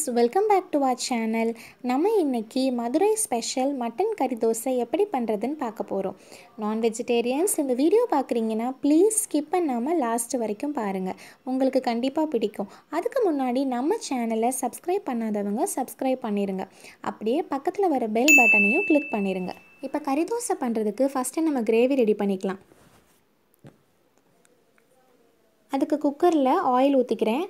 welcome back to our channel நம்ம இன்னைக்கு Madurai special mutton கறி தோசை எப்படி பண்ணுறதுன்னு பார்க்க போகிறோம் நான் வெஜிடேரியன்ஸ் இந்த வீடியோ பார்க்குறீங்கன்னா ப்ளீஸ் ஸ்கிப் பண்ணாமல் லாஸ்ட் வரைக்கும் பாருங்கள் உங்களுக்கு கண்டிப்பாக பிடிக்கும் அதுக்கு முன்னாடி நம்ம சேனலை சப்ஸ்கிரைப் பண்ணாதவங்க சப்ஸ்கிரைப் பண்ணிடுங்க அப்படியே பக்கத்தில் வர பெல் பட்டனையும் கிளிக் பண்ணிடுங்க இப்போ கறி தோசை பண்ணுறதுக்கு ஃபஸ்ட்டு நம்ம கிரேவி ரெடி பண்ணிக்கலாம் அதுக்கு குக்கரில் ஆயில் ஊற்றிக்கிறேன்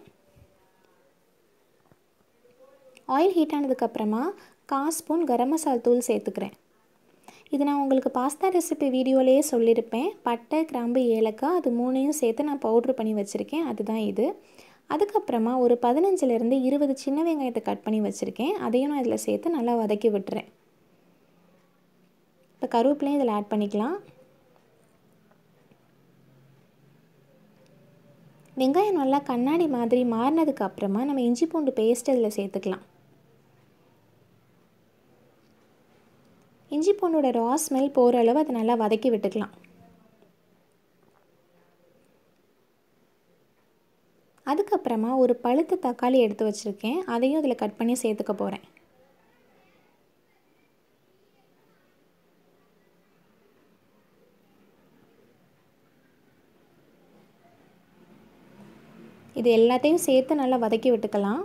ஆயில் ஹீட் ஆனதுக்கப்புறமா கால் ஸ்பூன் கரம் மசால் தூள் சேர்த்துக்கிறேன் இது நான் உங்களுக்கு பாஸ்தா ரெசிபி வீடியோலேயே சொல்லியிருப்பேன் பட்டை கிராம்பு ஏலக்காய் அது மூணையும் சேர்த்து நான் பவுட்ரு பண்ணி வச்சுருக்கேன் அதுதான் இது அதுக்கப்புறமா ஒரு பதினஞ்சுலேருந்து இருபது சின்ன வெங்காயத்தை கட் பண்ணி வச்சுருக்கேன் அதையும் நான் இதில் சேர்த்து நல்லா வதக்கி விட்டுறேன் இப்போ கருவேப்பிலையும் இதில் ஆட் பண்ணிக்கலாம் வெங்காயம் நல்லா கண்ணாடி மாதிரி மாறினதுக்கு அப்புறமா நம்ம இஞ்சி பூண்டு பேஸ்ட் இதில் சேர்த்துக்கலாம் இஞ்சி பூண்டோட ரா ஸ்மெல் போகிற அளவு அதை நல்லா வதக்கி விட்டுக்கலாம் அதுக்கப்புறமா ஒரு பழுத்த தக்காளி எடுத்து வச்சுருக்கேன் அதையும் இதில் கட் பண்ணி சேர்த்துக்க போகிறேன் இது எல்லாத்தையும் சேர்த்து நல்லா வதக்கி விட்டுக்கலாம்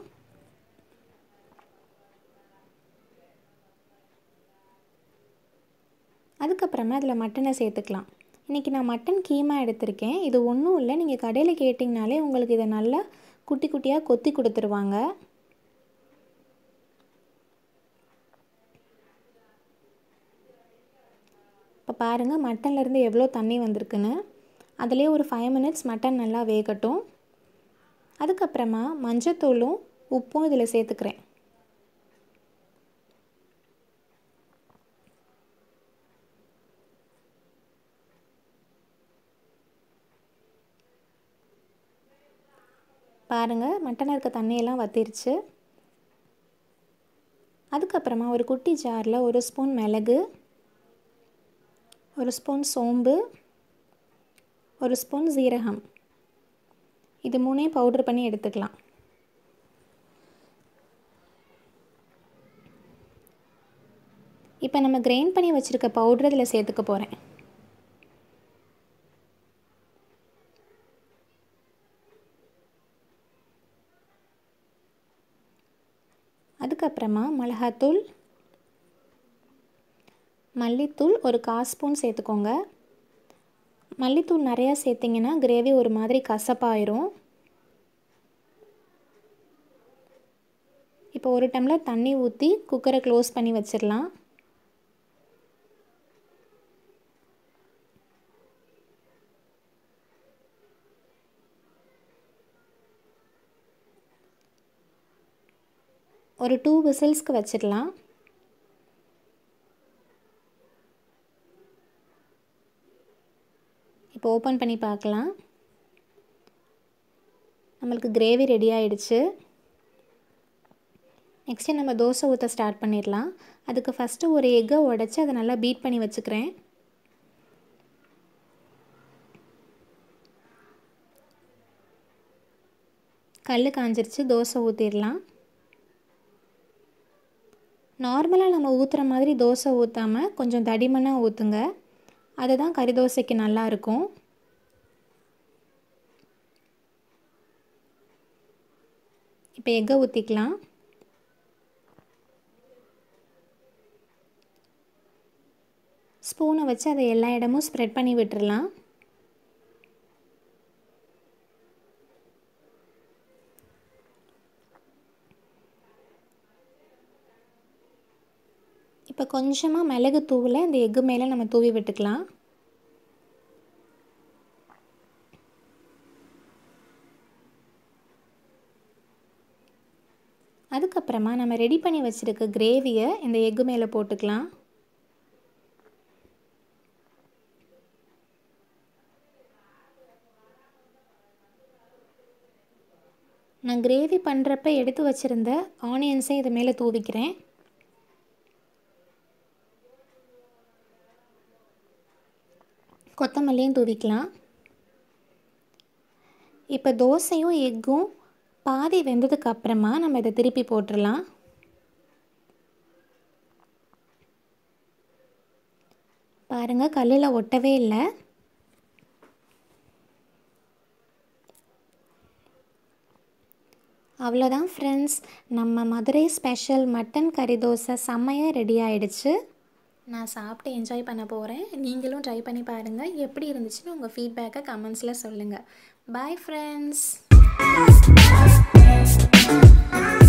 அதுக்கப்புறமா அதில் மட்டனை சேர்த்துக்கலாம் இன்றைக்கி நான் மட்டன் கீமா எடுத்திருக்கேன் இது ஒன்றும் இல்லை நீங்கள் கடையில் கேட்டிங்கனாலே உங்களுக்கு இதை நல்லா குட்டி குட்டியாக கொத்தி கொடுத்துருவாங்க இப்போ பாருங்கள் மட்டன்லேருந்து எவ்வளோ தண்ணி வந்திருக்குன்னு அதிலே ஒரு ஃபைவ் மினிட்ஸ் மட்டன் நல்லா வேகட்டும் அதுக்கப்புறமா மஞ்சத்தூளும் உப்பும் இதில் சேர்த்துக்கிறேன் பாருங்கள் மட்டனில் இருக்க தண்ணியெல்லாம் வத்திருச்சு அதுக்கப்புறமா ஒரு குட்டி ஜாரில் ஒரு ஸ்பூன் மிளகு ஒரு ஸ்பூன் சோம்பு ஒரு ஸ்பூன் சீரகம் இது மூணையும் பவுட்ரு பண்ணி எடுத்துக்கலாம் இப்போ நம்ம கிரைண்ட் பண்ணி வச்சுருக்க பவுட்ரு இதில் சேர்த்துக்க போகிறேன் அதுக்கப்புறமா மிளகாத்தூள் மல்லித்தூள் ஒரு கால் ஸ்பூன் சேர்த்துக்கோங்க மல்லித்தூள் நிறையா சேர்த்திங்கன்னா கிரேவி ஒரு மாதிரி கசப்பாயிரும் இப்போ ஒரு டம்ளர் தண்ணி ஊற்றி குக்கரை க்ளோஸ் பண்ணி வச்சிடலாம் ஒரு டூ விசில்ஸ்க்கு வச்சிடலாம் இப்போ ஓப்பன் பண்ணி பார்க்கலாம் நம்மளுக்கு கிரேவி ரெடி ஆகிடுச்சு நெக்ஸ்ட்டு நம்ம தோசை ஊற்ற ஸ்டார்ட் பண்ணிடலாம் அதுக்கு ஃபஸ்ட்டு ஒரு எக்கை உடச்சி அதை நல்லா பீட் பண்ணி வச்சுக்கிறேன் கல் காஞ்சிருச்சு தோசை ஊற்றிடலாம் நார்மலாக நம்ம ஊற்றுற மாதிரி தோசை ஊற்றாமல் கொஞ்சம் தடிமனாக ஊற்றுங்க அதுதான் கறி தோசைக்கு நல்லாயிருக்கும் இப்போ எக்கை ஊற்றிக்கலாம் ஸ்பூனை வச்சு அதை எல்லா இடமும் ஸ்ப்ரெட் பண்ணி விட்டுறலாம் இப்போ கொஞ்சமாக மிளகு தூவில் இந்த எக்கு மேலே நம்ம தூவி விட்டுக்கலாம் அதுக்கப்புறமா நம்ம ரெடி பண்ணி வச்சுருக்க கிரேவியை இந்த எக்கு மேலே போட்டுக்கலாம் நான் கிரேவி பண்ணுறப்ப எடுத்து வச்சுருந்த ஆனியன்ஸை இது மேலே தூவிக்கிறேன் கொத்தமல்லியும் தூவிக்கலாம் இப்போ தோசையும் எக்கும் பாதி வெந்ததுக்கு அப்புறமா நம்ம இதை திருப்பி போட்டுடலாம் பாருங்கள் கல்லில் ஒட்டவே இல்லை அவ்வளோதான் ஃப்ரெண்ட்ஸ் நம்ம மதுரை ஸ்பெஷல் மட்டன் கறி தோசை செம்மையாக ரெடி ஆகிடுச்சு நான் சாப்பிட்டு என்ஜாய் பண்ண போகிறேன் நீங்களும் ட்ரை பண்ணி பாருங்கள் எப்படி இருந்துச்சுன்னு உங்கள் ஃபீட்பேக்கை கமெண்ட்ஸில் சொல்லுங்கள் பாய் ஃப்ரெண்ட்ஸ்